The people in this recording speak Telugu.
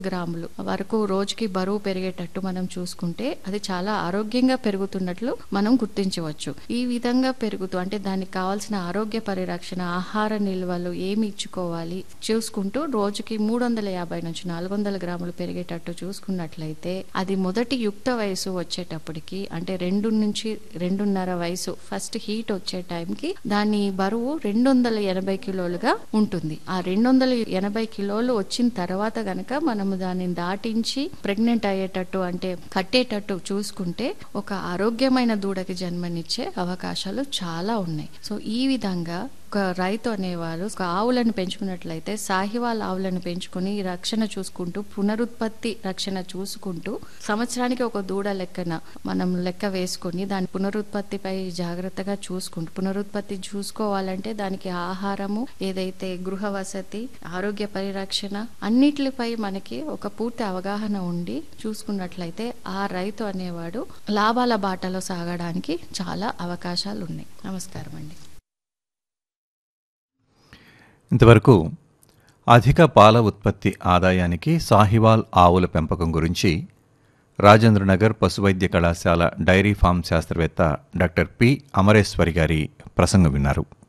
గ్రాములు వరకు రోజుకి బరువు పెరిగేటట్టు మనం చూసుకుంటే అది చాలా ఆరోగ్యంగా పెరుగుతున్నట్లు మనం గుర్తించవచ్చు ఈ విధంగా పెరుగుతూ అంటే దానికి కావాల్సిన ఆరోగ్య పరిరక్షణ ఆహార నిల్వలు ఏమి ఇచ్చుకోవాలి చూసుకుంటూ రోజుకి మూడు వందల యాభై నుంచి నాలుగు వందల గ్రాములు పెరిగేటట్టు చూసుకున్నట్లయితే అది మొదటి యుక్త వయసు వచ్చేటప్పటికి అంటే రెండు నుంచి రెండున్నర వయసు ఫస్ట్ హీట్ వచ్చే టైంకి దాని బరువు రెండు వందల ఎనభై కిలోలుగా ఉంటుంది ఆ రెండు వందల ఎనభై కిలోలు వచ్చిన తర్వాత గనక మనము దానిని దాటించి ప్రెగ్నెంట్ అయ్యేటట్టు అంటే కట్టేటట్టు చూసుకుంటే ఒక ఆరోగ్యమైన దూడకి జన్మనిచ్చే అవకాశాలు చాలా ఉన్నాయి సో ఈ విధంగా ఒక రైతు అనేవారు ఒక ఆవులను పెంచుకున్నట్లయితే సాహివాల్ ఆవులను పెంచుకుని రక్షణ చూసుకుంటూ పునరుత్పత్తి రక్షణ చూసుకుంటూ సంవత్సరానికి ఒక దూడ లెక్కన మనం లెక్క వేసుకొని దాని పునరుత్పత్తిపై జాగ్రత్తగా చూసుకుంటూ పునరుత్పత్తి చూసుకోవాలంటే దానికి ఆహారము ఏదైతే గృహ వసతి ఆరోగ్య పరిరక్షణ అన్నిటిపై మనకి ఒక పూర్తి అవగాహన ఉండి చూసుకున్నట్లయితే ఆ రైతు అనేవాడు లాభాల బాటలో సాగడానికి చాలా అవకాశాలు ఉన్నాయి నమస్కారం అండి ఇంతవరకు అధిక పాల ఉత్పత్తి ఆదాయానికి సాహివాల్ ఆవుల పెంపకం గురించి రాజేంద్రనగర్ పశువైద్య కళాశాల డైరీ ఫామ్ శాస్త్రవేత్త డాక్టర్ పి అమరేశ్వరి గారి ప్రసంగం విన్నారు